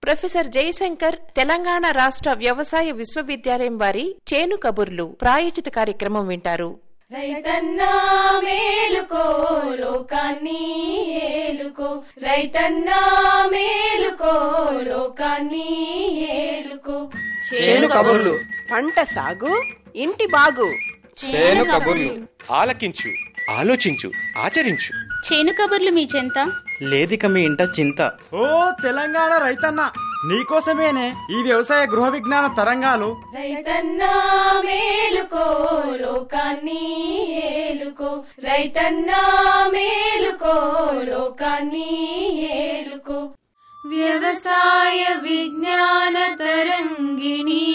professor Jayashankar Telangana రాష్ట్ర వ్యవసాయ విశ్వవిద్యాలయం వారి చేను కబుర్లు ప్రాయోజిత కార్యక్రమం వింటారు రైతన్నా మేలుకో లోకాన్ని ఏలుకో రైతన్నా మేలుకో లోకాన్ని ఏలుకో చేను కబుర్లు పంట సాగు ఇంటి బాగు చేను కబుర్లు ఆలకించు ఆలోచించు ఆచరించు చేను కబుర్లు మీ చెంత లేదిక మీ ఇంట చింత ఓ తెలంగాణ రైతన్న నీకోసమేనే ఈ వ్యవసాయ గృహ విజ్ఞాన తరంగాలు రైతన్నా మేలుకో లోకాన్ని ఏలుకో రైతన్నా మేలుకో లోకాన్ని ఏలుకో వ్యవసాయ విజ్ఞాన తరంగిణి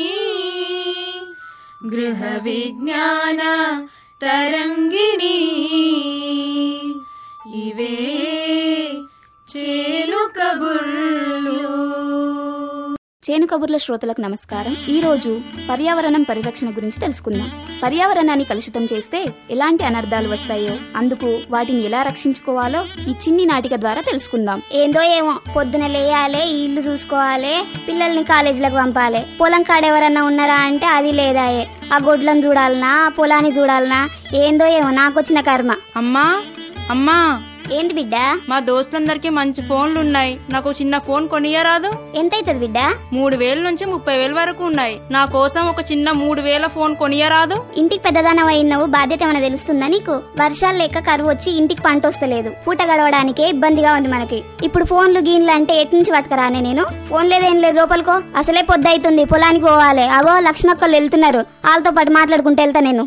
గృహ విజ్ఞాన తరంగిణి ఇవే చేలు కబుర్లు చేను కబుర్ల శ్రోతలకు నమస్కారం ఈ రోజు పర్యావరణం పరిరక్షణ గురించి తెలుసుకుందాం పర్యావరణాన్ని కలుషితం చేస్తే ఎలాంటి అనర్థాలు వస్తాయో అందుకు వాటిని ఎలా రక్షించుకోవాలో ఈ చిన్ని నాటిక ద్వారా తెలుసుకుందాం ఏందో ఏమో పొద్దున లేయాలి ఈ ఇల్లు చూసుకోవాలి పిల్లల్ని కాలేజీలకు పంపాలి పొలం కాడ ఎవరన్నా ఉన్నారా అంటే అది లేదాయే ఆ గొడ్లను చూడాలనా ఆ పొలాన్ని చూడాలనా ఏందో ఏమో నాకొచ్చిన కర్మ అమ్మా అమ్మా ఏంది బిడ్డ మా దోస్తులందరికీ మంచి ఫోన్లు ఉన్నాయి నాకు చిన్న ఫోన్ కొనియరాదు ఎంతైతది బిడ్డ మూడు వేల నుంచి ముప్పై వేల వరకు ఉన్నాయి నా కోసం ఒక చిన్న మూడు వేల ఫోన్ కొనియరాదు ఇంటికి పెద్దదానవ అయినవు బాధ్యత ఏమైనా తెలుస్తుందా నీకు వర్షాలు లేక కరువు వచ్చి ఇంటికి పంట వస్తలేదు పూట గడవడానికే ఇబ్బందిగా ఉంది మనకి ఇప్పుడు ఫోన్లు గీన్లు అంటే ఎటు నుంచి పట్టుకరానే నేను ఫోన్ లేదేం లేదు లోపలికో అసలే పొద్దు అవుతుంది పొలానికి పోవాలి అవో లక్ష్మక్కలు వెళ్తున్నారు వాళ్ళతో పాటు మాట్లాడుకుంటూ వెళ్తా నేను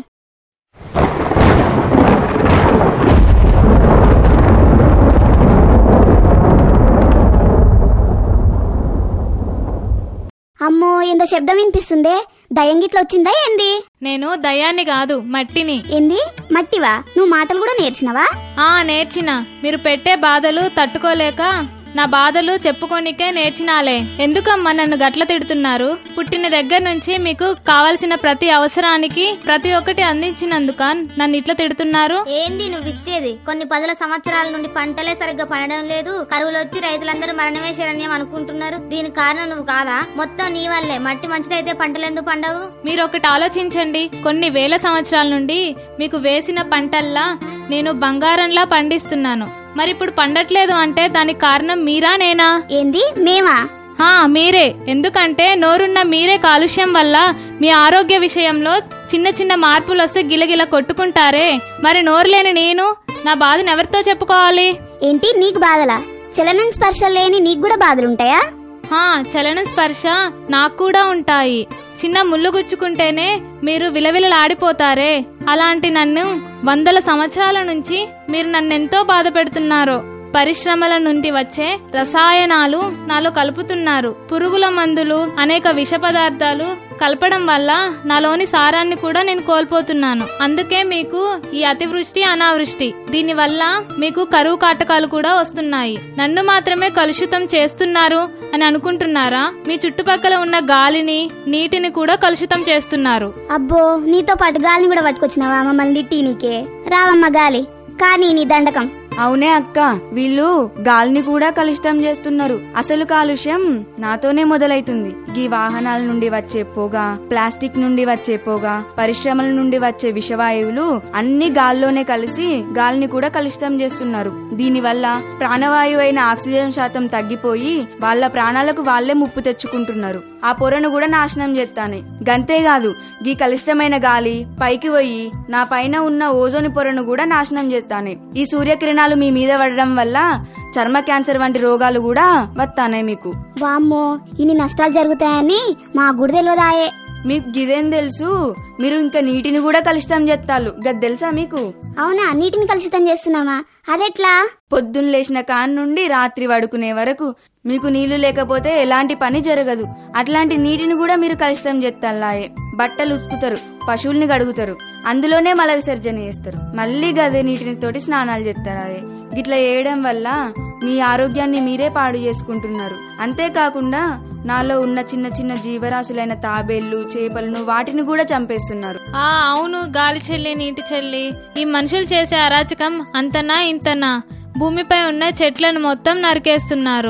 అమ్మో ఏందో శబ్దం వినిపిస్తుందే దయ్యం గిట్ల వచ్చిందా ఏంది నేను దయాన్ని కాదు మట్టిని ఏంది మట్టివా నువ్వు మాటలు కూడా నేర్చినవా ఆ నేర్చిన మీరు పెట్టే బాధలు తట్టుకోలేక నా బాధలు చెప్పుకోనికే నేర్చినాలే ఎందుకమ్మా నన్ను గట్ల తిడుతున్నారు పుట్టిన దగ్గర నుంచి మీకు కావలసిన ప్రతి అవసరానికి ప్రతి ఒక్కటి అందించినందుక నన్ను ఇట్లా తిడుతున్నారు ఏంది నువ్వు ఇచ్చేది కొన్ని పదుల సంవత్సరాల నుండి పంటలే సరిగ్గా పండడం లేదు కరువులు వచ్చి రైతులందరూ మరణమే శరణ్యం అనుకుంటున్నారు దీనికి కారణం నువ్వు కాదా మొత్తం నీ వల్లే మట్టి మంచిదైతే పంటలు ఎందుకు పండవు మీరు ఒకటి ఆలోచించండి కొన్ని వేల సంవత్సరాల నుండి మీకు వేసిన పంటల్లా నేను బంగారంలా పండిస్తున్నాను మరి ఇప్పుడు పండట్లేదు అంటే దానికి కారణం మీరా నేనా ఏంది మేమా హా మీరే ఎందుకంటే నోరున్న మీరే కాలుష్యం వల్ల మీ ఆరోగ్య విషయంలో చిన్న చిన్న మార్పులు వస్తే గిలగిల కొట్టుకుంటారే మరి నోరు లేని నేను నా బాధను ఎవరితో చెప్పుకోవాలి ఏంటి నీకు బాధలా చలనం స్పర్శ లేని నీకు కూడా బాధలుంటాయా హా చలన స్పర్శ నాకు కూడా ఉంటాయి చిన్న ముళ్ళు గుచ్చుకుంటేనే మీరు విలవిలలాడిపోతారే అలాంటి నన్ను వందల సంవత్సరాల నుంచి మీరు నన్నెంతో బాధ పెడుతున్నారు పరిశ్రమల నుండి వచ్చే రసాయనాలు నాలో కలుపుతున్నారు పురుగుల మందులు అనేక విష పదార్థాలు కలపడం వల్ల నాలోని సారాన్ని కూడా నేను కోల్పోతున్నాను అందుకే మీకు ఈ అతివృష్టి అనావృష్టి దీని వల్ల మీకు కరువు కాటకాలు కూడా వస్తున్నాయి నన్ను మాత్రమే కలుషితం చేస్తున్నారు అని అనుకుంటున్నారా మీ చుట్టుపక్కల ఉన్న గాలిని నీటిని కూడా కలుషితం చేస్తున్నారు అబ్బో నీతో పాటు గాలిని కూడా పట్టుకొచ్చినావా మమ్మల్ని తిట్టి నీకే రావమ్మ గాలి కానీ నీ దండకం అవునే అక్క వీళ్ళు గాలిని కూడా కలుషితం చేస్తున్నారు అసలు కాలుష్యం నాతోనే మొదలైతుంది ఈ వాహనాల నుండి వచ్చే పొగ ప్లాస్టిక్ నుండి వచ్చే పొగ పరిశ్రమల నుండి వచ్చే విషవాయువులు అన్ని గాల్లోనే కలిసి గాలిని కూడా కలుషితం చేస్తున్నారు దీనివల్ల ప్రాణవాయువు అయిన ఆక్సిజన్ శాతం తగ్గిపోయి వాళ్ళ ప్రాణాలకు వాళ్లే ముప్పు తెచ్చుకుంటున్నారు ఆ పొరను కూడా నాశనం చేస్తాను గంతేకాదు గీ కలుషితమైన గాలి పైకి పోయి నా పైన ఉన్న ఓజోని పొరను కూడా నాశనం చేస్తాను ఈ సూర్యకిరణాలు మీ మీద పడడం వల్ల చర్మ క్యాన్సర్ వంటి రోగాలు కూడా వస్తానే మీకు వామ్మో ఇన్ని నష్టాలు జరుగుతాయని మా గుడి తెలియదాయే మీకు గిదేం తెలుసు మీరు ఇంకా నీటిని కూడా కలుషితం చేస్తాలు గది తెలుసా మీకు అవునా నీటిని కలుషితం చేస్తున్నామా అదెట్లా పొద్దున్న లేచిన కాన్ నుండి రాత్రి పడుకునే వరకు మీకు నీళ్లు లేకపోతే ఎలాంటి పని జరగదు అట్లాంటి నీటిని కూడా మీరు కలుషితం చేస్తాలాయే బట్టలు ఉతుకుతారు పశువుల్ని కడుగుతారు అందులోనే మల విసర్జన చేస్తారు మళ్ళీ గదే నీటిని తోటి స్నానాలు చేస్తారు అదే గిట్లా చేయడం వల్ల మీ ఆరోగ్యాన్ని మీరే పాడు చేసుకుంటున్నారు అంతేకాకుండా నాలో ఉన్న చిన్న చిన్న జీవరాశులైన తాబేళ్లు చేపలను వాటిని కూడా చంపేస్తున్నారు ఆ అవును గాలి చెల్లి నీటి చెల్లి ఈ మనుషులు చేసే అరాచకం అంతనా ఇంతనా భూమిపై ఉన్న చెట్లను మొత్తం నరికేస్తున్నారు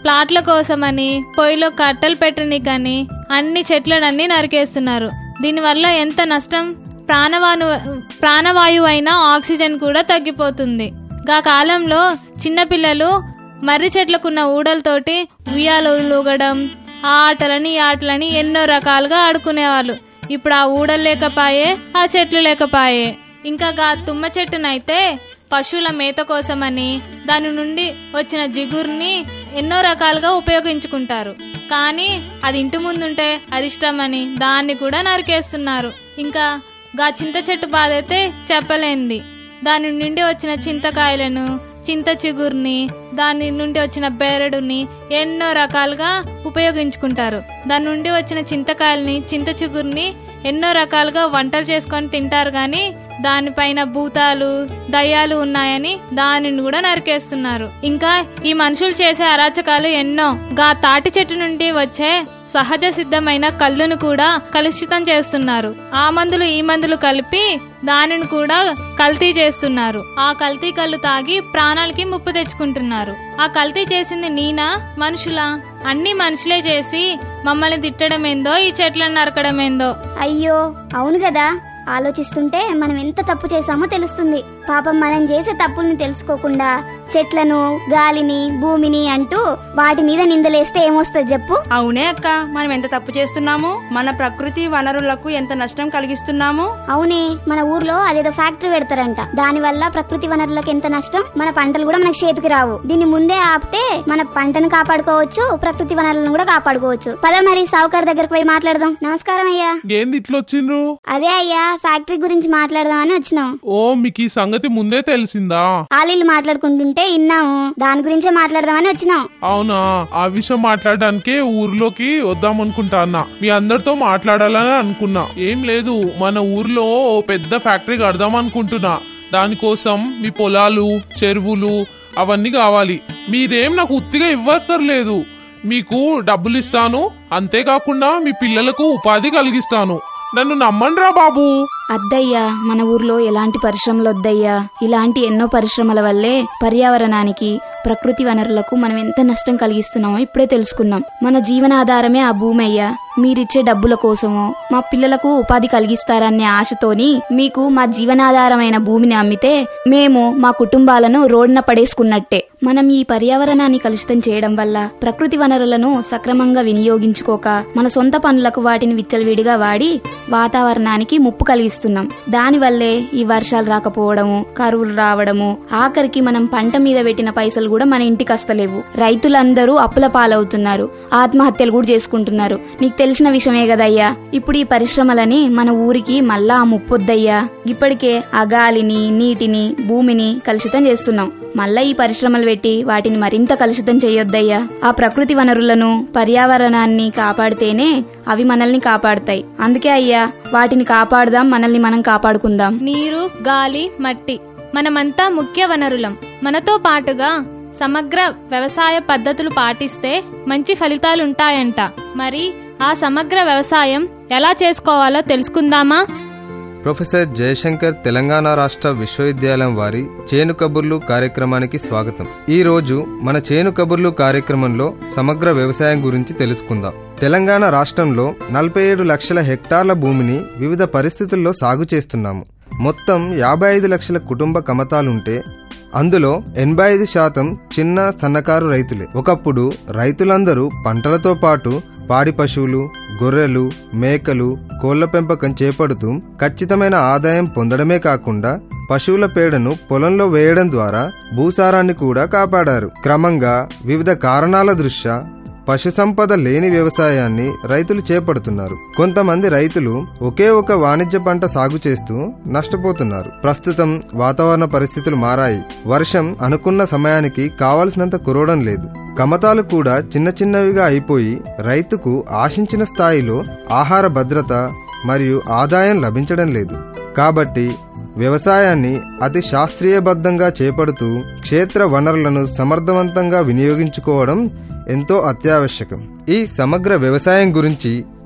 ప్లాట్ల కోసమని పొయ్యిలో కట్టెలు పెట్టనీకని అన్ని చెట్లనన్నీ నరికేస్తున్నారు దీనివల్ల ఎంత నష్టం ప్రాణవాను ప్రాణవాయువు అయిన ఆక్సిజన్ కూడా తగ్గిపోతుంది గా కాలంలో చిన్నపిల్లలు మర్రి చెట్లకున్న ఊడలతోటి ఉయ్యాలు లూగడం ఆ ఆటలని ఈ ఆటలని ఎన్నో రకాలుగా ఆడుకునేవాళ్ళు ఇప్పుడు ఆ ఊడలు లేకపాయే ఆ చెట్లు లేకపాయే ఇంకా గా తుమ్మ చెట్టునైతే పశువుల మేత కోసమని దాని నుండి వచ్చిన జిగురుని ఎన్నో రకాలుగా ఉపయోగించుకుంటారు కానీ అది ఇంటి ముందుంటే అరిష్టమని దాన్ని కూడా నరికేస్తున్నారు ఇంకా గా చింత చెట్టు బాధ అయితే చెప్పలేంది దాని నుండి వచ్చిన చింతకాయలను చింత చిగురుని దాని నుండి వచ్చిన బెరడుని ఎన్నో రకాలుగా ఉపయోగించుకుంటారు దాని నుండి వచ్చిన చింతకాయల్ని చింత చిగురుని ఎన్నో రకాలుగా వంటలు చేసుకొని తింటారు కానీ దానిపైన భూతాలు దయ్యాలు ఉన్నాయని దానిని కూడా నరికేస్తున్నారు ఇంకా ఈ మనుషులు చేసే అరాచకాలు ఎన్నో గా తాటి చెట్టు నుండి వచ్చే సహజ సిద్ధమైన కళ్ళును కూడా కలుషితం చేస్తున్నారు ఆ మందులు ఈ మందులు కలిపి దానిని కూడా కల్తీ చేస్తున్నారు ఆ కల్తీ కళ్ళు తాగి ప్రాణాలకి ముప్పు తెచ్చుకుంటున్నారు ఆ కల్తీ చేసింది నీనా మనుషులా అన్ని మనుషులే చేసి మమ్మల్ని తిట్టడం ఏందో ఈ చెట్లను నరకడం ఏందో అయ్యో అవును కదా ఆలోచిస్తుంటే మనం ఎంత తప్పు చేశామో తెలుస్తుంది పాపం మనం చేసే తప్పుల్ని తెలుసుకోకుండా చెట్లను గాలిని భూమిని అంటూ వాటి మీద నిందలేస్తే ఏమొస్తుంది చెప్పు అవునే అక్క మనం ఎంత తప్పు చేస్తున్నాము మన ప్రకృతి వనరులకు ఎంత నష్టం కలిగిస్తున్నాము అవునే మన ఊర్లో అదేదో ఫ్యాక్టరీ పెడతారంట దాని వల్ల ప్రకృతి వనరులకు ఎంత నష్టం మన పంటలు కూడా మనకు చేతికి రావు దీన్ని ముందే ఆపితే మన పంటను కాపాడుకోవచ్చు ప్రకృతి వనరులను కూడా కాపాడుకోవచ్చు పద మరి సావుకారు దగ్గరకు పోయి మాట్లాడదాం నమస్కారం అయ్యా ఏంది ఇట్లా వచ్చిండ్రు అదే అయ్యా ఫ్యాక్టరీ గురించి మాట్లాడదామని వచ్చినాం ఓ మీకు ఈ సంగతి ముందే తెలిసిందా ఆలీలు మాట్లాడుకుంటుంటే విన్నాము దాని గురించే మాట్లాడదామని వచ్చినాం అవునా ఆ విషయం మాట్లాడడానికే ఊర్లోకి వద్దాం అనుకుంటా అన్న మీ అందరితో మాట్లాడాలని అనుకున్నా ఏం లేదు మన ఊర్లో ఓ పెద్ద ఫ్యాక్టరీ కడదాం అనుకుంటున్నా దానికోసం మీ పొలాలు చెరువులు అవన్నీ కావాలి మీరేం నాకు ఉత్తిగా ఇవ్వక్కర్లేదు మీకు డబ్బులు ఇస్తాను అంతేకాకుండా మీ పిల్లలకు ఉపాధి కలిగిస్తాను నన్ను నమ్మండిరా బాబు అద్దయ్యా మన ఊర్లో ఎలాంటి పరిశ్రమలు వద్దయ్యా ఇలాంటి ఎన్నో పరిశ్రమల వల్లే పర్యావరణానికి ప్రకృతి వనరులకు మనం ఎంత నష్టం కలిగిస్తున్నామో ఇప్పుడే తెలుసుకున్నాం మన జీవనాధారమే ఆ భూమి అయ్యా మీరిచ్చే డబ్బుల కోసమో మా పిల్లలకు ఉపాధి కలిగిస్తారనే ఆశతోని మీకు మా జీవనాధారమైన భూమిని అమ్మితే మేము మా కుటుంబాలను రోడ్న పడేసుకున్నట్టే మనం ఈ పర్యావరణాన్ని కలుషితం చేయడం వల్ల ప్రకృతి వనరులను సక్రమంగా వినియోగించుకోక మన సొంత పనులకు వాటిని విచ్చలవిడిగా వాడి వాతావరణానికి ముప్పు కలిగిస్తున్నాం దానివల్లే ఈ వర్షాలు రాకపోవడము కరువులు రావడము ఆఖరికి మనం పంట మీద పెట్టిన పైసలు కూడా మన ఇంటికి వస్తలేవు రైతులందరూ అప్పుల పాలవుతున్నారు ఆత్మహత్యలు కూడా చేసుకుంటున్నారు నీకు తెలిసిన విషయమే కదయ్యా ఇప్పుడు ఈ పరిశ్రమలని మన ఊరికి మళ్ళా ఆ ముప్పొద్దయ్యా ఇప్పటికే ఆ గాలిని నీటిని భూమిని కలుషితం చేస్తున్నాం మళ్ళా ఈ పరిశ్రమలు పెట్టి వాటిని మరింత కలుషితం చేయొద్దయ్యా ఆ ప్రకృతి వనరులను పర్యావరణాన్ని కాపాడితేనే అవి మనల్ని కాపాడతాయి అందుకే అయ్యా వాటిని కాపాడుదాం మనల్ని మనం కాపాడుకుందాం నీరు గాలి మట్టి మనమంతా ముఖ్య వనరులం మనతో పాటుగా సమగ్ర వ్యవసాయ పద్ధతులు పాటిస్తే మంచి ఫలితాలుంటాయంట మరి ఆ సమగ్ర వ్యవసాయం ఎలా చేసుకోవాలో తెలుసుకుందామా ప్రొఫెసర్ జయశంకర్ తెలంగాణ రాష్ట్ర విశ్వవిద్యాలయం వారి చేను కబుర్లు కార్యక్రమానికి స్వాగతం ఈ రోజు మన చేను కబుర్లు కార్యక్రమంలో సమగ్ర వ్యవసాయం గురించి తెలుసుకుందాం తెలంగాణ రాష్ట్రంలో నలభై ఏడు లక్షల హెక్టార్ల భూమిని వివిధ పరిస్థితుల్లో సాగు చేస్తున్నాము మొత్తం యాభై ఐదు లక్షల కుటుంబ కమతాలుంటే అందులో ఎనభై ఐదు శాతం చిన్న సన్నకారు రైతులే ఒకప్పుడు రైతులందరూ పంటలతో పాటు పాడి పశువులు గొర్రెలు మేకలు కోళ్ల పెంపకం చేపడుతూ ఖచ్చితమైన ఆదాయం పొందడమే కాకుండా పశువుల పేడను పొలంలో వేయడం ద్వారా భూసారాన్ని కూడా కాపాడారు క్రమంగా వివిధ కారణాల దృష్ట్యా పశు సంపద లేని వ్యవసాయాన్ని రైతులు చేపడుతున్నారు కొంతమంది రైతులు ఒకే ఒక వాణిజ్య పంట సాగు చేస్తూ నష్టపోతున్నారు ప్రస్తుతం వాతావరణ పరిస్థితులు మారాయి వర్షం అనుకున్న సమయానికి కావలసినంత కురవడం లేదు కమతాలు కూడా చిన్న చిన్నవిగా అయిపోయి రైతుకు ఆశించిన స్థాయిలో ఆహార భద్రత మరియు ఆదాయం లభించడం లేదు కాబట్టి వ్యవసాయాన్ని అతి శాస్త్రీయబద్ధంగా చేపడుతూ క్షేత్ర వనరులను సమర్థవంతంగా వినియోగించుకోవడం ఎంతో అత్యావశ్యకం ఈ సమగ్ర వ్యవసాయం గురించి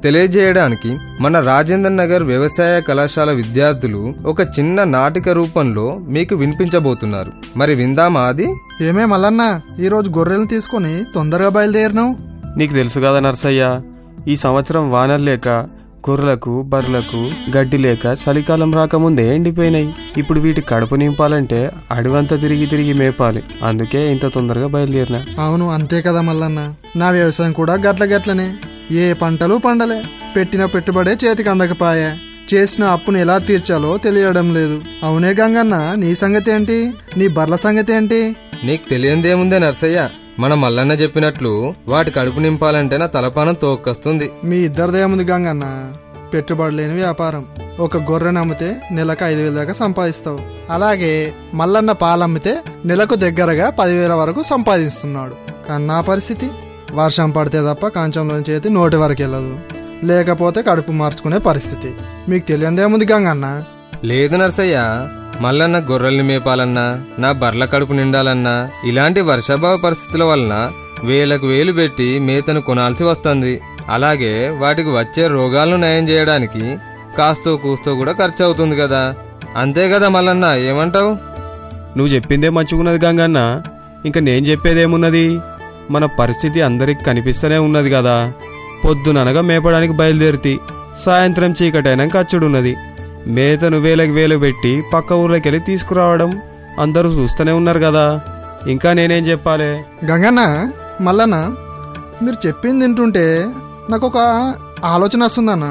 తెలియజేయడానికి మన రాజేంద్ర నగర్ వ్యవసాయ కళాశాల విద్యార్థులు ఒక చిన్న నాటిక రూపంలో మీకు వినిపించబోతున్నారు మరి విందామా అది ఏమే మల్లన్న ఈరోజు గొర్రెలను తీసుకొని తొందరగా బయలుదేరినావు నీకు తెలుసు కదా నర్సయ్య ఈ సంవత్సరం వానలు లేక గొర్రెలకు బర్రెలకు గడ్డి లేక చలికాలం రాకముందే ఎండిపోయినాయి ఇప్పుడు వీటి కడుపు నింపాలంటే అడవంతా తిరిగి తిరిగి మేపాలి అందుకే ఇంత తొందరగా బయలుదేరినా అవును అంతే కదా మల్లన్న నా వ్యవసాయం కూడా గట్ల గట్లనే ఏ పంటలు పండలే పెట్టిన పెట్టుబడే చేతికి అందకపాయే చేసిన అప్పును ఎలా తీర్చాలో తెలియడం లేదు అవునే గంగన్న నీ సంగతి ఏంటి నీ బర్ల సంగతి ఏంటి నీకు తెలియందేముందే నర్సయ్య మన మల్లన్న చెప్పినట్లు వాటి కడుపు నింపాలంటే నా తలపానం తోక్కొస్తుంది మీ ఇద్దరిదేముంది గంగన్న పెట్టుబడి లేని వ్యాపారం ఒక గొర్రెను అమ్మితే నెలకు ఐదు వేల దాకా సంపాదిస్తావు అలాగే మల్లన్న పాలు అమ్మితే నెలకు దగ్గరగా పదివేల వరకు సంపాదిస్తున్నాడు కానీ నా పరిస్థితి వర్షం పడితే తప్ప కాంచంలో చేతి నోటి వరకు వెళ్ళదు లేకపోతే కడుపు మార్చుకునే పరిస్థితి మీకు తెలియందేముంది గంగన్న లేదు నర్సయ్య మల్లన్న గొర్రెల్ని మేపాలన్నా నా బర్ల కడుపు నిండాలన్నా ఇలాంటి వర్షాభావ పరిస్థితుల వలన వేలకు వేలు పెట్టి మేతను కొనాల్సి వస్తుంది అలాగే వాటికి వచ్చే రోగాలను నయం చేయడానికి కాస్తో కూస్తో కూడా ఖర్చు అవుతుంది కదా అంతే కదా మల్లన్న ఏమంటావు నువ్వు చెప్పిందే మంచిగున్నది గంగన్న ఇంకా నేను చెప్పేదేమున్నది మన పరిస్థితి అందరికి కనిపిస్తూనే ఉన్నది కదా పొద్దుననగా మేపడానికి బయలుదేరితి సాయంత్రం చీకటైనాక అచ్చుడున్నది మేతను వేలకు వేలు పెట్టి పక్క ఊర్లోకి వెళ్ళి తీసుకురావడం అందరూ చూస్తూనే ఉన్నారు కదా ఇంకా నేనేం చెప్పాలి గంగన్న మల్లన్న మీరు చెప్పింది వింటుంటే నాకు ఒక ఆలోచన వస్తుందన్న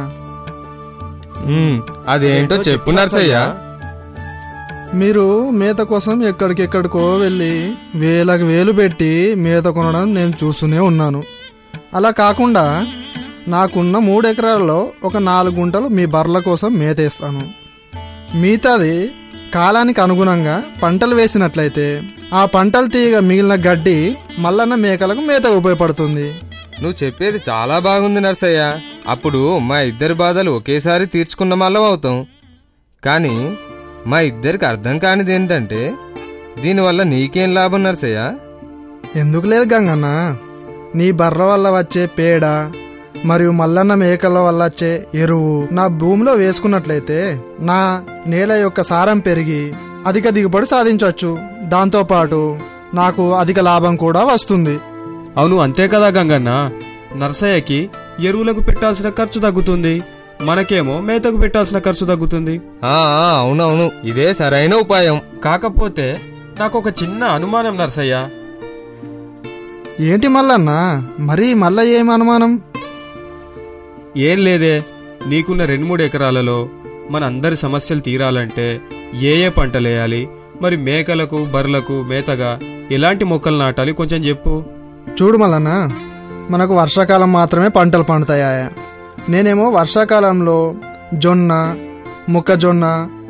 అదేంటో చెప్పు నర్సయ్య మీరు మేత కోసం ఎక్కడికెక్కడికో వెళ్ళి వేలకు వేలు పెట్టి మేత కొనడం నేను చూస్తూనే ఉన్నాను అలా కాకుండా నాకున్న మూడు ఎకరాలలో ఒక నాలుగు గుంటలు మీ బర్ల కోసం మేతేస్తాను మిగతాది కాలానికి అనుగుణంగా పంటలు వేసినట్లయితే ఆ పంటలు తీయగా మిగిలిన గడ్డి మల్లన్న మేకలకు మేత ఉపయోగపడుతుంది నువ్వు చెప్పేది చాలా బాగుంది నర్సయ్య అప్పుడు మా ఇద్దరి బాధలు ఒకేసారి తీర్చుకున్న వాళ్ళం అవుతాం కానీ మా ఇద్దరికి అర్థం కానిది ఏంటంటే దీనివల్ల నీకేం లాభం నర్సయ్య ఎందుకు లేదు గంగన్న నీ బర్ర వల్ల వచ్చే పేడ మరియు మల్లన్న మేకల వల్ల వచ్చే ఎరువు నా భూమిలో వేసుకున్నట్లయితే నా నేల యొక్క సారం పెరిగి అధిక దిగుబడి సాధించవచ్చు దాంతోపాటు నాకు అధిక లాభం కూడా వస్తుంది అవును అంతే కదా గంగన్న నర్సయ్యకి ఎరువులకు పెట్టాల్సిన ఖర్చు తగ్గుతుంది మనకేమో మేతకు పెట్టాల్సిన ఖర్చు తగ్గుతుంది ఆ ఆ, అవునవును ఇదే సరైన ఉపాయం కాకపోతే నాకు ఒక చిన్న అనుమానం నర్సయ్య ఏంటి మల్లన్న మరీ మళ్ళా ఏం అనుమానం ఏం లేదే నీకున్న రెండు మూడు ఎకరాలలో మన అందరి సమస్యలు తీరాలంటే ఏ ఏ పంటలేయాలి మరి మేకలకు బర్రెలకు మేతగా ఎలాంటి మొక్కలు నాటాలి కొంచెం చెప్పు చూడు మల్లన్న మనకు వర్షాకాలం మాత్రమే పంటలు పండుతాయా నేనేమో వర్షాకాలంలో జొన్న మొక్కజొన్న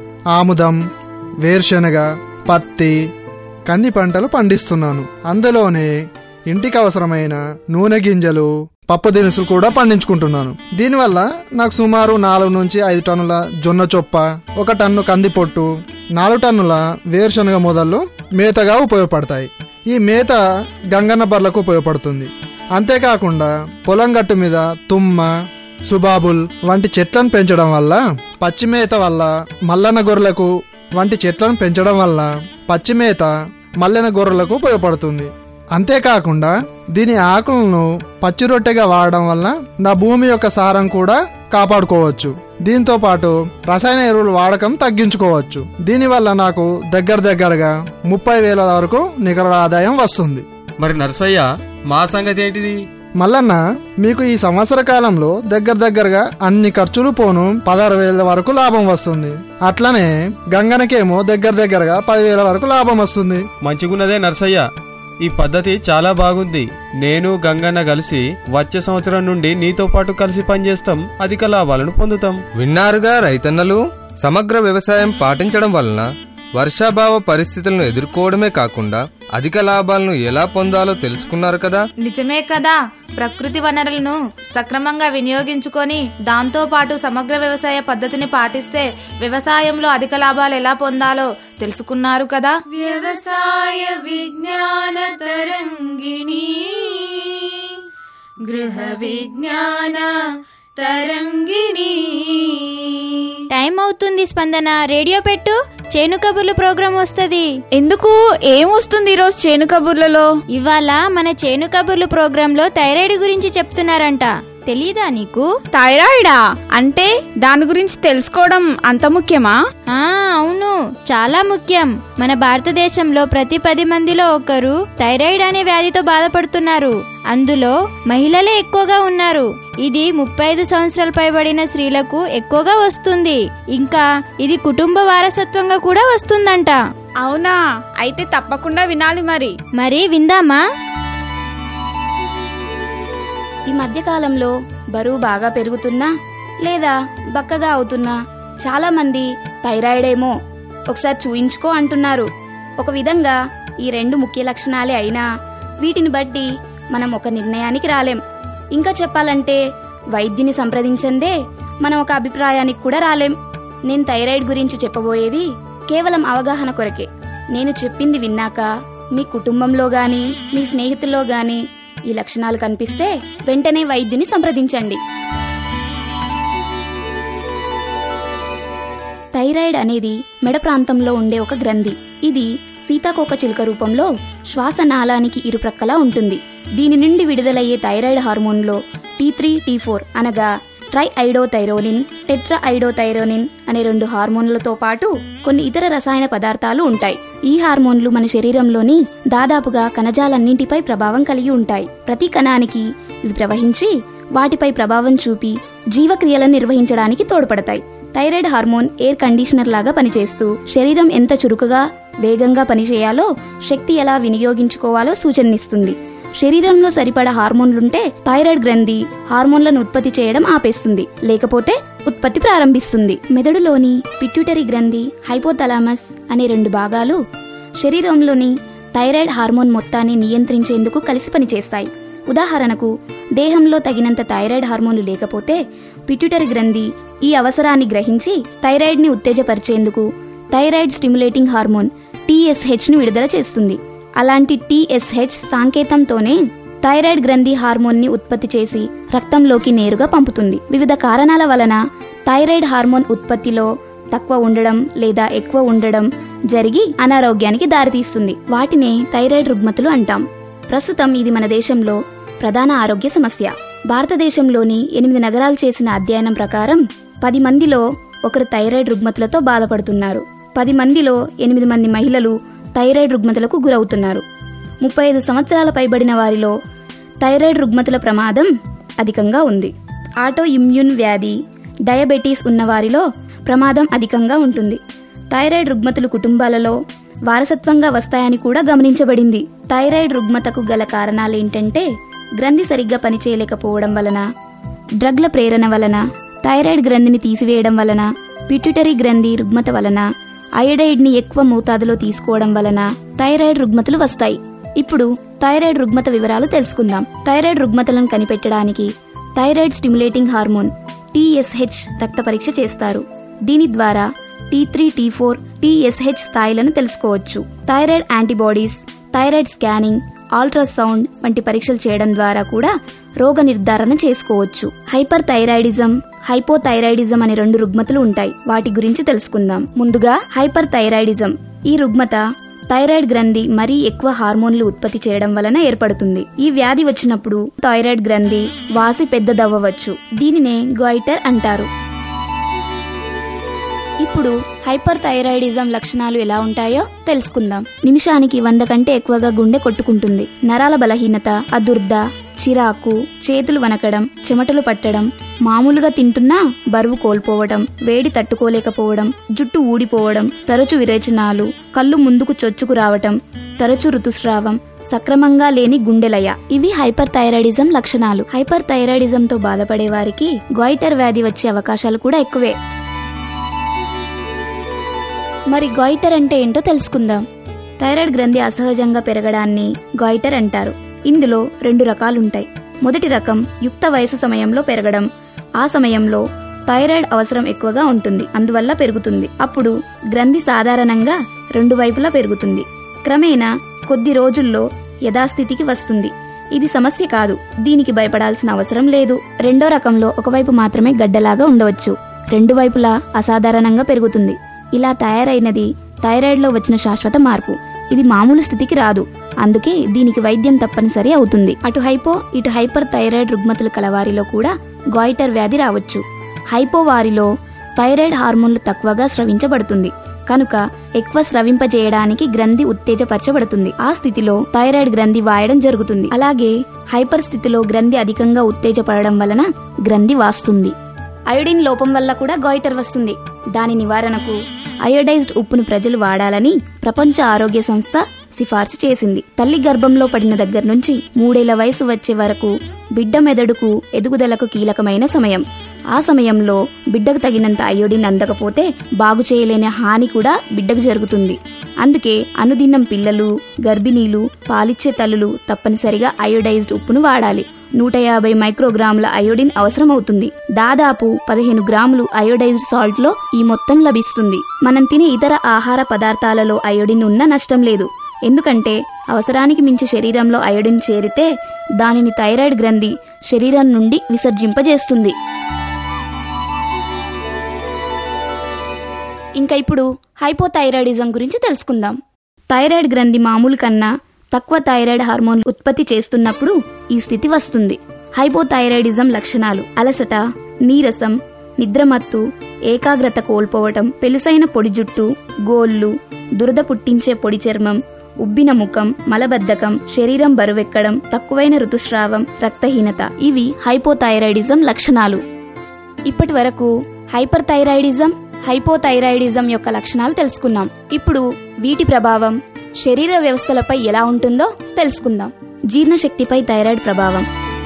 ఆముదం వేరుశెనగ పత్తి కంది పంటలు పండిస్తున్నాను అందులోనే ఇంటికి అవసరమైన నూనె గింజలు పప్పు దినుసులు కూడా పండించుకుంటున్నాను దీనివల్ల నాకు సుమారు నాలుగు నుంచి ఐదు టన్నుల జొన్న చొప్ప ఒక టన్ను కంది పొట్టు నాలుగు టన్నుల వేరుశనగ మొదళ్ళు మేతగా ఉపయోగపడతాయి ఈ మేత గంగన్న బర్లకు ఉపయోగపడుతుంది అంతేకాకుండా పొలం గట్టు మీద తుమ్మ సుబాబుల్ వంటి చెట్లను పెంచడం వల్ల పచ్చిమేత వల్ల మల్లన్న గొర్రెలకు వంటి చెట్లను పెంచడం వల్ల పచ్చిమేత మల్లెన గొర్రెలకు ఉపయోగపడుతుంది అంతేకాకుండా దీని ఆకులను పచ్చి రొట్టెగా వాడడం వల్ల నా భూమి యొక్క సారం కూడా కాపాడుకోవచ్చు దీంతో పాటు రసాయన ఎరువుల వాడకం తగ్గించుకోవచ్చు దీనివల్ల నాకు దగ్గర దగ్గరగా ముప్పై వేల వరకు నికర ఆదాయం వస్తుంది మరి నర్సయ్య మా సంగతి ఏంటిది మల్లన్న మీకు ఈ సంవత్సర కాలంలో దగ్గర దగ్గరగా అన్ని ఖర్చులు పోను పదహారు వేల వరకు లాభం వస్తుంది అట్లనే గంగనకేమో దగ్గర దగ్గరగా పదివేల వరకు లాభం వస్తుంది మంచిగున్నదే నర్సయ్య ఈ పద్ధతి చాలా బాగుంది నేను గంగన్న కలిసి వచ్చే సంవత్సరం నుండి నీతో పాటు కలిసి పనిచేస్తాం అధిక లాభాలను పొందుతాం విన్నారుగా రైతన్నలు సమగ్ర వ్యవసాయం పాటించడం వలన వర్షాభావ పరిస్థితులను ఎదుర్కోవడమే కాకుండా అధిక లాభాలను ఎలా పొందాలో తెలుసుకున్నారు కదా నిజమే కదా ప్రకృతి వనరులను సక్రమంగా వినియోగించుకొని దాంతో పాటు సమగ్ర వ్యవసాయ పద్ధతిని పాటిస్తే వ్యవసాయంలో అధిక లాభాలు ఎలా పొందాలో తెలుసుకున్నారు కదా వ్యవసాయ విజ్ఞాన తరంగిణి గృహ విజ్ఞాన తరంగిణి టైం అవుతుంది స్పందన రేడియో పెట్టు చేను కబుర్లు ప్రోగ్రాం వస్తది ఎందుకు ఏం వస్తుంది ఈరోజు చేను కబుర్లలో ఇవాళ మన చేను కబుర్లు ప్రోగ్రామ్ లో థైరాయిడ్ గురించి చెప్తున్నారంట తెలీదా నీకు థైరాయిడా అంటే దాని గురించి తెలుసుకోవడం అంత ముఖ్యమా ఆ అవును చాలా ముఖ్యం మన భారతదేశంలో ప్రతి పది మందిలో ఒకరు థైరాయిడ్ అనే వ్యాధితో బాధపడుతున్నారు అందులో మహిళలే ఎక్కువగా ఉన్నారు ఇది ముప్పై ఐదు సంవత్సరాల పైబడిన స్త్రీలకు ఎక్కువగా వస్తుంది ఇంకా ఇది కుటుంబ వారసత్వంగా కూడా వస్తుందంట అవునా అయితే తప్పకుండా వినాలి మరి మరి విందామా ఈ మధ్యకాలంలో బరువు బాగా పెరుగుతున్నా లేదా బక్కగా అవుతున్నా చాలా మంది థైరాయిడ్ ఏమో ఒకసారి చూయించుకో అంటున్నారు ఒక విధంగా ఈ రెండు ముఖ్య లక్షణాలే అయినా వీటిని బట్టి మనం ఒక నిర్ణయానికి రాలేం ఇంకా చెప్పాలంటే వైద్యుని సంప్రదించందే మనం ఒక అభిప్రాయానికి కూడా రాలేం నేను థైరాయిడ్ గురించి చెప్పబోయేది కేవలం అవగాహన కొరకే నేను చెప్పింది విన్నాక మీ కుటుంబంలో గాని మీ స్నేహితుల్లో గాని ఈ లక్షణాలు కనిపిస్తే వెంటనే వైద్యుని సంప్రదించండి థైరాయిడ్ అనేది మెడ ప్రాంతంలో ఉండే ఒక గ్రంథి ఇది సీతాకోక చిలుక రూపంలో శ్వాసనాళానికి ఇరుప్రక్కలా ఉంటుంది దీని నుండి విడుదలయ్యే థైరాయిడ్ హార్మోన్లో టీ త్రీ టీ ఫోర్ అనగా ట్రై ఐడోథైరోనిన్ టెట్రా ఐడోథైరోనిన్ అనే రెండు హార్మోన్లతో పాటు కొన్ని ఇతర రసాయన పదార్థాలు ఉంటాయి ఈ హార్మోన్లు మన శరీరంలోని దాదాపుగా కణజాలన్నింటిపై ప్రభావం కలిగి ఉంటాయి ప్రతి కణానికి ఇవి ప్రవహించి వాటిపై ప్రభావం చూపి జీవక్రియలను నిర్వహించడానికి తోడ్పడతాయి థైరాయిడ్ హార్మోన్ ఎయిర్ కండిషనర్ లాగా పనిచేస్తూ శరీరం ఎంత చురుకుగా వేగంగా పనిచేయాలో శక్తి ఎలా వినియోగించుకోవాలో సూచననిస్తుంది శరీరంలో సరిపడా హార్మోన్లుంటే థైరాయిడ్ గ్రంథి హార్మోన్లను ఉత్పత్తి చేయడం ఆపేస్తుంది లేకపోతే ఉత్పత్తి ప్రారంభిస్తుంది మెదడులోని పిట్యూటరీ గ్రంథి హైపోథలామస్ అనే రెండు భాగాలు శరీరంలోని థైరాయిడ్ హార్మోన్ మొత్తాన్ని నియంత్రించేందుకు కలిసి పనిచేస్తాయి ఉదాహరణకు దేహంలో తగినంత థైరాయిడ్ హార్మోన్లు లేకపోతే పిట్యూటరీ గ్రంథి ఈ అవసరాన్ని గ్రహించి థైరాయిడ్ ని ఉత్తేజపరిచేందుకు థైరాయిడ్ స్టిమ్యులేటింగ్ హార్మోన్ టీఎస్హెచ్ ను విడుదల చేస్తుంది అలాంటి టీఎస్హెచ్ సాంకేతంతోనే థైరాయిడ్ గ్రంథి హార్మోన్ ని ఉత్పత్తి చేసి రక్తంలోకి నేరుగా పంపుతుంది వివిధ కారణాల వలన థైరాయిడ్ హార్మోన్ ఉత్పత్తిలో తక్కువ ఉండడం లేదా ఎక్కువ ఉండడం జరిగి అనారోగ్యానికి దారితీస్తుంది వాటినే థైరాయిడ్ రుగ్మతులు అంటాం ప్రస్తుతం ఇది మన దేశంలో ప్రధాన ఆరోగ్య సమస్య భారతదేశంలోని ఎనిమిది నగరాలు చేసిన అధ్యయనం ప్రకారం పది మందిలో ఒకరు థైరాయిడ్ రుగ్మతులతో బాధపడుతున్నారు పది మందిలో ఎనిమిది మంది మహిళలు థైరాయిడ్ రుగ్మతులకు గురవుతున్నారు ముప్పై ఐదు సంవత్సరాల పైబడిన వారిలో థైరాయిడ్ రుగ్మతుల ప్రమాదం అధికంగా ఉంది ఆటో ఇమ్యూన్ వ్యాధి డయాబెటీస్ ఉన్నవారిలో ప్రమాదం అధికంగా ఉంటుంది థైరాయిడ్ రుగ్మతులు కుటుంబాలలో వారసత్వంగా వస్తాయని కూడా గమనించబడింది థైరాయిడ్ రుగ్మతకు గల కారణాలేంటంటే గ్రంథి సరిగ్గా పనిచేయలేకపోవడం వలన డ్రగ్ల ప్రేరణ వలన థైరాయిడ్ గ్రంథిని తీసివేయడం వలన పిట్యూటరీ గ్రంథి రుగ్మత వలన అయోడైడ్ ని ఎక్కువ మోతాదులో తీసుకోవడం వలన థైరాయిడ్ రుగ్మతులు వస్తాయి ఇప్పుడు థైరాయిడ్ రుగ్మత వివరాలు తెలుసుకుందాం థైరాయిడ్ రుగ్మతలను కనిపెట్టడానికి థైరాయిడ్ స్టిమ్యులేటింగ్ హార్మోన్ టీఎస్హెచ్ రక్త పరీక్ష చేస్తారు దీని ద్వారా T three T four TSH స్థాయిలను తెలుసుకోవచ్చు thyroid antibodies thyroid scanning ultrasound వంటి పరీక్షలు చేయడం ద్వారా కూడా రోగ నిర్ధారణ చేసుకోవచ్చు హైపర్ థైరాయిడిజం హైపోథైరాయిడిజం అనే రెండు రుగ్మతలు ఉంటాయి వాటి గురించి తెలుసుకుందాం ముందుగా హైపర్ థైరాయిడిజం ఈ రుగ్మత థైరాయిడ్ గ్రంథి మరీ ఎక్కువ హార్మోన్లు ఉత్పత్తి చేయడం వలన ఏర్పడుతుంది ఈ వ్యాధి వచ్చినప్పుడు థైరాయిడ్ గ్రంథి వాసి పెద్దదవ్వవచ్చు దీనినే గోయిటర్ అంటారు ఇప్పుడు హైపర్ థైరాయిడిజం లక్షణాలు ఎలా ఉంటాయో తెలుసుకుందాం నిమిషానికి వంద కంటే ఎక్కువగా గుండె కొట్టుకుంటుంది నరాల బలహీనత అదుర్ద చిరాకు చేతులు వనకడం చెమటలు పట్టడం మామూలుగా తింటున్నా బరువు కోల్పోవడం వేడి తట్టుకోలేకపోవడం జుట్టు ఊడిపోవడం తరచు విరేచనాలు కళ్ళు ముందుకు చొచ్చుకు రావటం తరచు ఋతుస్రావం సక్రమంగా లేని గుండెలయ ఇవి హైపర్ థైరాయిడిజం లక్షణాలు హైపర్ థైరాయిడిజంతో బాధపడే వారికి గోయిటర్ వ్యాధి వచ్చే అవకాశాలు కూడా ఎక్కువే మరి గోయిటర్ అంటే ఏంటో తెలుసుకుందాం థైరాయిడ్ గ్రంథి అసహజంగా పెరగడాన్ని గోయిటర్ అంటారు ఇందులో రెండు రకాలుంటాయి మొదటి రకం యుక్త వయసు సమయంలో పెరగడం ఆ సమయంలో థైరాయిడ్ అవసరం ఎక్కువగా ఉంటుంది అందువల్ల పెరుగుతుంది అప్పుడు గ్రంథి సాధారణంగా రెండు వైపులా పెరుగుతుంది క్రమేణా కొద్ది రోజుల్లో యథాస్థితికి వస్తుంది ఇది సమస్య కాదు దీనికి భయపడాల్సిన అవసరం లేదు రెండో రకంలో ఒకవైపు మాత్రమే గడ్డలాగా ఉండవచ్చు రెండు వైపులా అసాధారణంగా పెరుగుతుంది ఇలా తయారైనది థైరాయిడ్లో వచ్చిన శాశ్వత మార్పు ఇది మామూలు స్థితికి రాదు అందుకే దీనికి వైద్యం తప్పనిసరి అవుతుంది అటు హైపో ఇటు హైపర్ థైరాయిడ్ రుగ్మతులు కలవారిలో కూడా గాయిటర్ వ్యాధి రావచ్చు హైపో వారిలో థైరాయిడ్ హార్మోన్లు తక్కువగా స్రవించబడుతుంది కనుక ఎక్కువ స్రవింపజేయడానికి గ్రంథి ఉత్తేజపరచబడుతుంది ఆ స్థితిలో థైరాయిడ్ గ్రంథి వాయడం జరుగుతుంది అలాగే హైపర్ స్థితిలో గ్రంథి అధికంగా ఉత్తేజపడడం వలన గ్రంథి వాస్తుంది అయోడిన్ లోపం వల్ల కూడా గాయిటర్ వస్తుంది దాని నివారణకు అయోడైజ్డ్ ఉప్పును ప్రజలు వాడాలని ప్రపంచ ఆరోగ్య సంస్థ సిఫార్సు చేసింది తల్లి గర్భంలో పడిన దగ్గర నుంచి మూడేళ్ల వయసు వచ్చే వరకు బిడ్డ మెదడుకు ఎదుగుదలకు కీలకమైన సమయం ఆ సమయంలో బిడ్డకు తగినంత అయోడిన్ అందకపోతే బాగు చేయలేని హాని కూడా బిడ్డకు జరుగుతుంది అందుకే అనుదినం పిల్లలు గర్భిణీలు పాలిచ్చే తల్లులు తప్పనిసరిగా అయోడైజ్డ్ ఉప్పును వాడాలి నూట యాభై మైక్రోగ్రాముల అయోడిన్ అవసరమవుతుంది దాదాపు పదిహేను గ్రాములు అయోడైజ్డ్ సాల్ట్ లో ఈ మొత్తం లభిస్తుంది మనం తినే ఇతర ఆహార పదార్థాలలో అయోడిన్ ఉన్న నష్టం లేదు ఎందుకంటే అవసరానికి మించి శరీరంలో అయోడిన్ చేరితే దానిని థైరాయిడ్ గ్రంథి శరీరం నుండి విసర్జింపజేస్తుంది ఇంకా ఇప్పుడు హైపోథైరాయిడిజం గురించి తెలుసుకుందాం థైరాయిడ్ గ్రంథి మామూలు కన్నా తక్కువ థైరాయిడ్ హార్మోన్లు ఉత్పత్తి చేస్తున్నప్పుడు ఈ స్థితి వస్తుంది హైపోథైరాయిడిజం లక్షణాలు అలసట నీరసం నిద్రమత్తు ఏకాగ్రత కోల్పోవటం పెలుసైన పొడి జుట్టు గోళ్ళు దురద పుట్టించే పొడి చర్మం ఉబ్బిన ముఖం మలబద్ధకం శరీరం బరువెక్కడం తక్కువైన ఋతుస్రావం రక్తహీనత ఇవి హైపోథైరాయిడిజం లక్షణాలు ఇప్పటి వరకు హైపర్ థైరాయిడిజం హైపోథైరాయిడిజం యొక్క లక్షణాలు తెలుసుకున్నాం ఇప్పుడు వీటి ప్రభావం శరీర వ్యవస్థలపై ఎలా ఉంటుందో తెలుసుకుందాం జీర్ణశక్తిపై థైరాయిడ్ ప్రభావం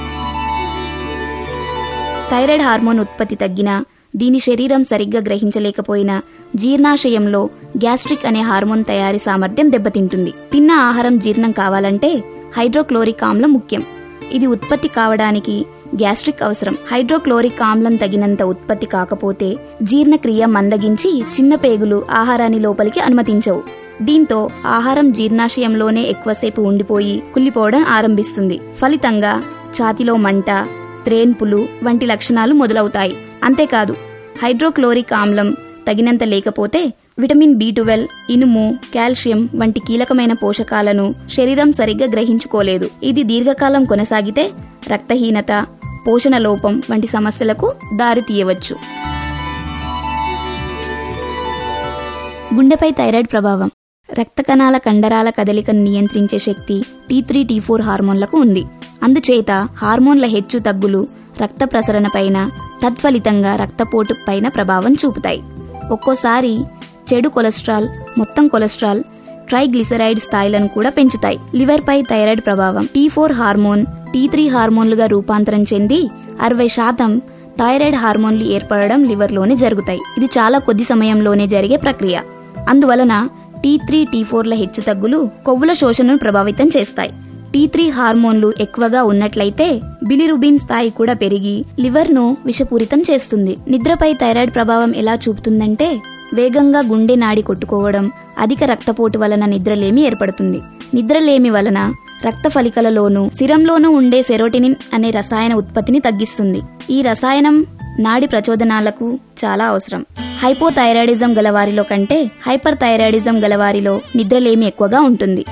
థైరాయిడ్ హార్మోన్ ఉత్పత్తి తగ్గినా దీని శరీరం సరిగ్గా గ్రహించలేకపోయినా జీర్ణాశయంలో గ్యాస్ట్రిక్ అనే హార్మోన్ తయారీ సామర్థ్యం దెబ్బతింటుంది తిన్న ఆహారం జీర్ణం కావాలంటే హైడ్రోక్లోరిక్ ఆమ్లం ముఖ్యం ఇది ఉత్పత్తి కావడానికి గ్యాస్ట్రిక్ అవసరం హైడ్రోక్లోరిక్ ఆమ్లం తగినంత ఉత్పత్తి కాకపోతే జీర్ణక్రియ మందగించి చిన్న పేగులు ఆహారాన్ని లోపలికి అనుమతించవు దీంతో ఆహారం జీర్ణాశయంలోనే ఎక్కువసేపు ఉండిపోయి కుళ్ళిపోవడం ఆరంభిస్తుంది ఫలితంగా ఛాతిలో మంట త్రేన్పులు వంటి లక్షణాలు మొదలవుతాయి అంతేకాదు హైడ్రోక్లోరిక్ ఆమ్లం తగినంత లేకపోతే విటమిన్ బి ట్వెల్వ్ ఇనుము కాల్షియం వంటి కీలకమైన పోషకాలను శరీరం సరిగ్గా గ్రహించుకోలేదు ఇది దీర్ఘకాలం కొనసాగితే రక్తహీనత పోషణ లోపం వంటి సమస్యలకు దారితీయవచ్చు గుండెపై థైరాయిడ్ ప్రభావం రక్త కణాల కండరాల కదలికను నియంత్రించే శక్తి టీ త్రీ టీ ఫోర్ హార్మోన్లకు ఉంది అందుచేత హార్మోన్ల హెచ్చు తగ్గులు రక్త ప్రసరణ పైన తత్ఫలితంగా రక్తపోటు పైన ప్రభావం చూపుతాయి ఒక్కోసారి చెడు కొలెస్ట్రాల్ మొత్తం కొలెస్ట్రాల్ ట్రైగ్లిసరైడ్ స్థాయిలను కూడా పెంచుతాయి లివర్ పై థైరాయిడ్ ప్రభావం T four hormone T three హార్మోన్లుగా రూపాంతరం చెంది అరవై శాతం థైరాయిడ్ హార్మోన్లు ఏర్పడడం లివర్లోనే జరుగుతాయి ఇది చాలా కొద్ది సమయంలోనే జరిగే ప్రక్రియ అందువలన టీ త్రీ టీ ఫోర్ల హెచ్చుతగ్గులు కొవ్వుల శోషణను ప్రభావితం చేస్తాయి టీ త్రీ హార్మోన్లు ఎక్కువగా ఉన్నట్లయితే బిలిరుబిన్ స్థాయి కూడా పెరిగి లివర్ను విషపూరితం చేస్తుంది నిద్రపై థైరాయిడ్ ప్రభావం ఎలా చూపుతుందంటే వేగంగా గుండె నాడి కొట్టుకోవడం అధిక రక్తపోటు వలన నిద్రలేమి ఏర్పడుతుంది నిద్రలేమి వలన రక్త ఫలికలలోనూ సిరంలోనూ ఉండే సెరోటినిన్ అనే రసాయన ఉత్పత్తిని తగ్గిస్తుంది ఈ రసాయనం నాడి ప్రచోదనాలకు చాలా అవసరం హైపోథైరాయిడిజం గలవారిలో కంటే హైపర్ థైరాయిడిజం గలవారిలో నిద్రలేమి ఎక్కువగా ఉంటుంది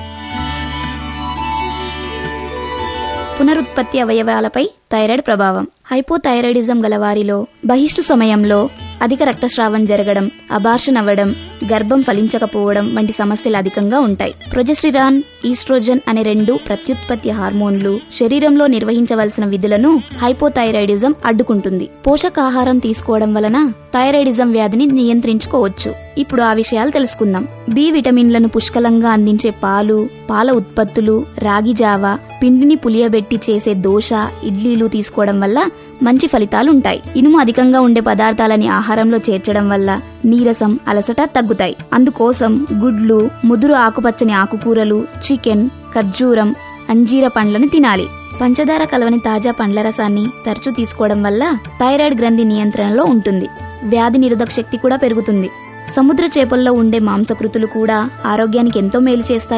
పునరుత్పత్తి అవయవాలపై థైరాయిడ్ ప్రభావం హైపోథైరాయిడిజం గలవారిలో బహిష్టు సమయంలో అధిక రక్తస్రావం జరగడం అబార్షన్ అవ్వడం గర్భం ఫలించకపోవడం వంటి సమస్యలు అధికంగా ఉంటాయి ప్రొజెస్టిరాన్ ఈస్ట్రోజన్ అనే రెండు ప్రత్యుత్పత్తి హార్మోన్లు శరీరంలో నిర్వహించవలసిన విధులను హైపోథైరాయిడిజం అడ్డుకుంటుంది పోషకాహారం తీసుకోవడం వలన థైరాయిడిజం వ్యాధిని నియంత్రించుకోవచ్చు ఇప్పుడు ఆ విషయాలు తెలుసుకుందాం బి విటమిన్లను పుష్కలంగా అందించే పాలు పాల ఉత్పత్తులు రాగి జావ పిండిని పులియబెట్టి చేసే దోశ ఇడ్లీలు తీసుకోవడం వల్ల మంచి ఫలితాలుంటాయి ఇనుము అధికంగా ఉండే పదార్థాలని ఆహారంలో చేర్చడం వల్ల నీరసం అలసట తగ్గుతాయి అందుకోసం గుడ్లు ముదురు ఆకుపచ్చని ఆకుకూరలు చికెన్ ఖర్జూరం అంజీర పండ్లను తినాలి పంచదార కలవని తాజా పండ్ల రసాన్ని తరచూ తీసుకోవడం వల్ల థైరాయిడ్ గ్రంథి నియంత్రణలో ఉంటుంది వ్యాధి నిరోధక శక్తి కూడా పెరుగుతుంది సముద్ర చేపల్లో ఉండే మాంసకృతులు కూడా ఆరోగ్యానికి ఎంతో మేలు చేస్తాయి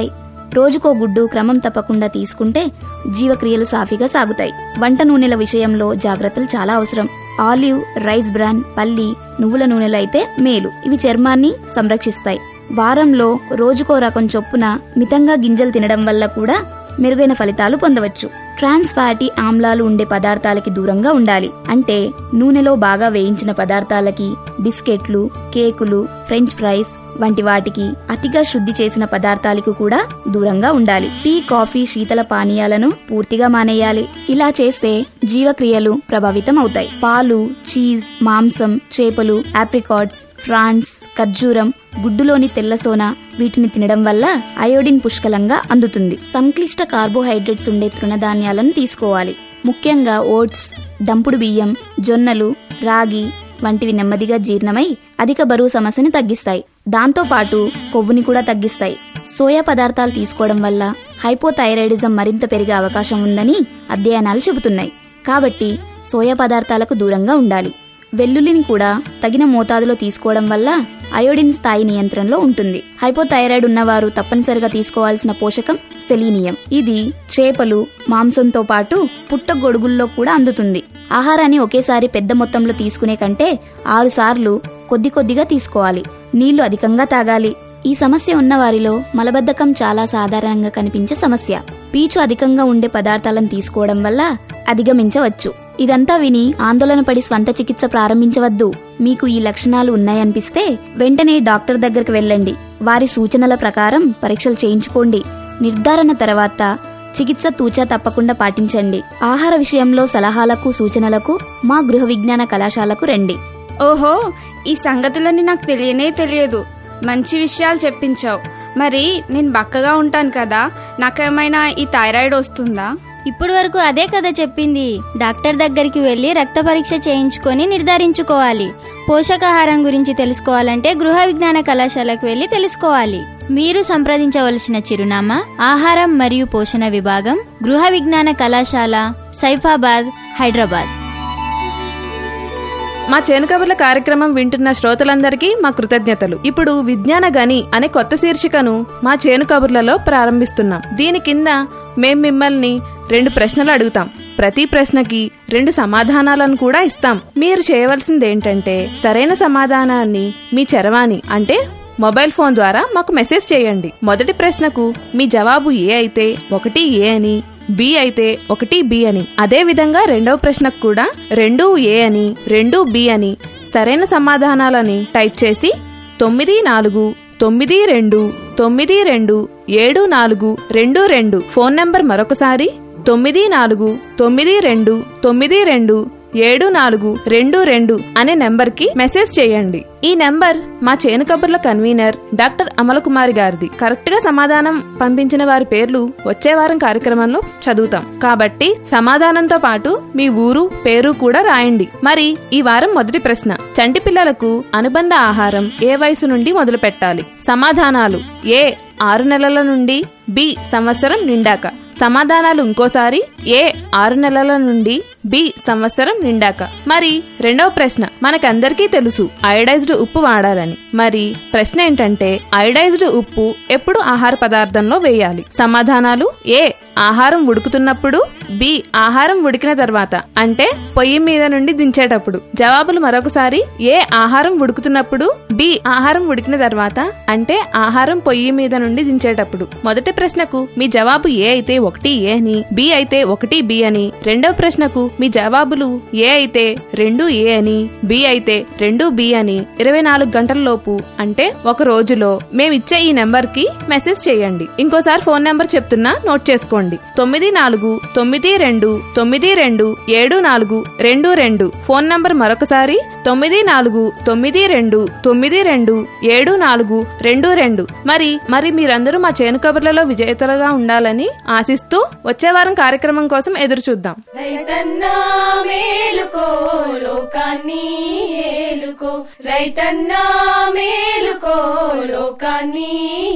రోజుకో గుడ్డు క్రమం తప్పకుండా తీసుకుంటే జీవక్రియలు సాఫీగా సాగుతాయి వంట నూనెల విషయంలో జాగ్రత్తలు చాలా అవసరం ఆలివ్ రైస్ బ్రాన్ పల్లి నువ్వుల నూనెలు అయితే మేలు ఇవి చర్మాన్ని సంరక్షిస్తాయి వారంలో రోజుకో రకం చొప్పున మితంగా గింజలు తినడం వల్ల కూడా మెరుగైన ఫలితాలు పొందవచ్చు ట్రాన్స్ ఫ్యాటీ ఆమ్లాలు ఉండే పదార్థాలకి దూరంగా ఉండాలి అంటే నూనెలో బాగా వేయించిన పదార్థాలకి బిస్కెట్లు కేకులు ఫ్రెంచ్ ఫ్రైస్ వంటి వాటికి అతిగా శుద్ధి చేసిన పదార్థాలకు కూడా దూరంగా ఉండాలి టీ కాఫీ శీతల పానీయాలను పూర్తిగా మానేయాలి ఇలా చేస్తే జీవక్రియలు ప్రభావితం అవుతాయి పాలు చీజ్ మాంసం చేపలు ఆప్రికాట్స్ ఫ్రాన్స్ ఖర్జూరం గుడ్డులోని తెల్ల సోనా వీటిని తినడం వల్ల అయోడిన్ పుష్కలంగా అందుతుంది సంక్లిష్ట కార్బోహైడ్రేట్స్ ఉండే తృణధాన్యాలను తీసుకోవాలి ముఖ్యంగా ఓట్స్ దంపుడు బియ్యం జొన్నలు రాగి వంటివి నెమ్మదిగా జీర్ణమై అధిక బరువు సమస్యని తగ్గిస్తాయి దాంతో పాటు కొవ్వుని కూడా తగ్గిస్తాయి సోయా పదార్థాలు తీసుకోవడం వల్ల హైపోథైరాయిడిజం మరింత పెరిగే అవకాశం ఉందని అధ్యయనాలు చెబుతున్నాయి కాబట్టి సోయా పదార్థాలకు దూరంగా ఉండాలి వెల్లుల్లిని కూడా తగిన మోతాదులో తీసుకోవడం వల్ల అయోడిన్ స్థాయి నియంత్రణలో ఉంటుంది హైపోథైరాయిడ్ ఉన్నవారు తప్పనిసరిగా తీసుకోవాల్సిన పోషకం సెలీనియం ఇది చేపలు మాంసంతో పాటు పుట్టగొడుగుల్లో కూడా అందుతుంది ఆహారాన్ని ఒకేసారి పెద్ద మొత్తంలో తీసుకునే కంటే ఆరు సార్లు కొద్ది కొద్దిగా తీసుకోవాలి నీళ్లు అధికంగా తాగాలి ఈ సమస్య ఉన్న వారిలో మలబద్ధకం చాలా సాధారణంగా కనిపించే సమస్య పీచు అధికంగా ఉండే పదార్థాలను తీసుకోవడం వల్ల అధిగమించవచ్చు ఇదంతా విని ఆందోళన పడి స్వంత చికిత్స ప్రారంభించవద్దు మీకు ఈ లక్షణాలు ఉన్నాయనిపిస్తే వెంటనే డాక్టర్ దగ్గరకు వెళ్ళండి వారి సూచనల ప్రకారం పరీక్షలు చేయించుకోండి నిర్ధారణ తర్వాత చికిత్స తూచా తప్పకుండా పాటించండి ఆహార విషయంలో సలహాలకు సూచనలకు మా గృహ విజ్ఞాన కళాశాలకు రండి ఓహో ఈ సంగతులన్నీ నాకు తెలియనే తెలియదు మంచి విషయాలు చెప్పించావు మరి నేను బక్కగా ఉంటాను కదా నాకేమైనా ఈ థైరాయిడ్ వస్తుందా ఇప్పుడు వరకు అదే కదా చెప్పింది డాక్టర్ దగ్గరికి వెళ్లి రక్త పరీక్ష చేయించుకొని నిర్ధారించుకోవాలి పోషకాహారం గురించి తెలుసుకోవాలంటే గృహ విజ్ఞాన కళాశాలకు వెళ్లి తెలుసుకోవాలి మీరు సంప్రదించవలసిన చిరునామా ఆహారం మరియు పోషణ విభాగం గృహ విజ్ఞాన కళాశాల సైఫాబాద్ హైదరాబాద్ మా చేను కబుర్ల కార్యక్రమం వింటున్న శ్రోతలందరికీ మా కృతజ్ఞతలు ఇప్పుడు విజ్ఞాన గని అనే కొత్త శీర్షికను మా చేను కబుర్లలో ప్రారంభిస్తున్నాం దీని కింద మేం మిమ్మల్ని రెండు ప్రశ్నలు అడుగుతాం ప్రతి ప్రశ్నకి రెండు సమాధానాలను కూడా ఇస్తాం మీరు చేయవలసింది ఏంటంటే సరైన సమాధానాన్ని మీ చరవాణి అంటే మొబైల్ ఫోన్ ద్వారా మాకు మెసేజ్ చేయండి మొదటి ప్రశ్నకు మీ జవాబు ఏ అయితే ఒకటి ఏ అని బి అయితే ఒకటి బి అని అదే విధంగా రెండవ ప్రశ్నకు కూడా రెండు ఏ అని రెండు బి అని సరైన సమాధానాలని టైప్ చేసి తొమ్మిది నాలుగు తొమ్మిది రెండు తొమ్మిది రెండు ఏడు నాలుగు రెండు రెండు ఫోన్ నంబర్ మరొకసారి తొమ్మిది నాలుగు తొమ్మిది రెండు తొమ్మిది రెండు ఏడు నాలుగు రెండు రెండు అనే నెంబర్ కి మెసేజ్ చేయండి ఈ నెంబర్ మా చేను కబుర్ల కన్వీనర్ డాక్టర్ అమల కుమారి గారిది కరెక్ట్ గా సమాధానం పంపించిన వారి పేర్లు వచ్చే వారం కార్యక్రమంలో చదువుతాం కాబట్టి సమాధానంతో పాటు మీ ఊరు పేరు కూడా రాయండి మరి ఈ వారం మొదటి ప్రశ్న చంటి పిల్లలకు అనుబంధ ఆహారం ఏ వయసు నుండి మొదలు పెట్టాలి సమాధానాలు ఏ ఆరు నెలల నుండి బి సంవత్సరం నిండాక సమాధానాలు ఇంకోసారి ఏ ఆరు నెలల నుండి బి సంవత్సరం నిండాక మరి రెండవ ప్రశ్న మనకందరికీ తెలుసు అయోడైజ్డ్ ఉప్పు వాడాలని మరి ప్రశ్న ఏంటంటే అయోడైజ్డ్ ఉప్పు ఎప్పుడు ఆహార పదార్థంలో వేయాలి సమాధానాలు ఏ ఆహారం ఉడుకుతున్నప్పుడు బి ఆహారం ఉడికిన తర్వాత అంటే పొయ్యి మీద నుండి దించేటప్పుడు జవాబులు మరొకసారి ఏ ఆహారం ఉడుకుతున్నప్పుడు బి ఆహారం ఉడికిన తర్వాత అంటే ఆహారం పొయ్యి మీద నుండి దించేటప్పుడు మొదటి ప్రశ్నకు మీ జవాబు ఏ అయితే ఒకటి ఏ అని బి అయితే ఒకటి బి అని రెండవ ప్రశ్నకు మీ జవాబులు ఏ అయితే రెండు ఏ అని బి అయితే రెండు బి అని ఇరవై నాలుగు గంటల లోపు అంటే ఒక రోజులో మేమిచ్చే ఈ నెంబర్ కి మెసేజ్ చేయండి ఇంకోసారి ఫోన్ నెంబర్ చెప్తున్నా నోట్ చేసుకోండి తొమ్మిది నాలుగు తొమ్మిది రెండు తొమ్మిది రెండు ఏడు నాలుగు రెండు రెండు ఫోన్ నంబర్ మరొకసారి తొమ్మిది నాలుగు తొమ్మిది రెండు తొమ్మిది రెండు ఏడు నాలుగు రెండు రెండు మరి మరి మీరందరూ మా చేను కబుర్లలో విజేతలుగా ఉండాలని ఆశిస్తూ వచ్చే వారం కార్యక్రమం కోసం ఎదురు చూద్దాం రైతన్నా మేలుకో లోకాన్ని ఏలుకో రైతన్నా మేలుకో లోకాన్ని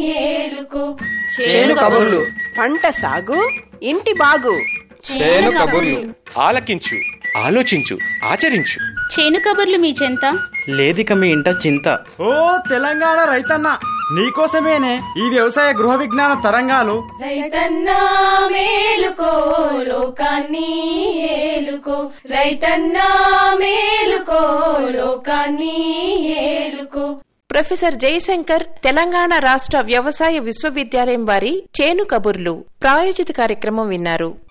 ఏలుకో చేను కబుర్లు పంట సాగు ఇంటి బాగు చేను కబుర్లు ఆలకించు ఆలోచించు ఆచరించు చేను కబుర్లు మీ చెంత లేదిక మీ ఇంట చింత ఓ తెలంగాణ రైతన్న నీకోసమేనే ఈ వ్యవసాయ గృహ విజ్ఞాన తరంగాలు రైతన్నా మేలుకో లోకాన్ని ఏలుకో రైతన్నా మేలుకో లోకాన్ని ఏలుకో ప్రొఫెసర్ జయశంకర్ తెలంగాణ రాష్ట్ర వ్యవసాయ విశ్వవిద్యాలయం వారి చేను కబుర్లు ప్రాయోజిత కార్యక్రమం విన్నారు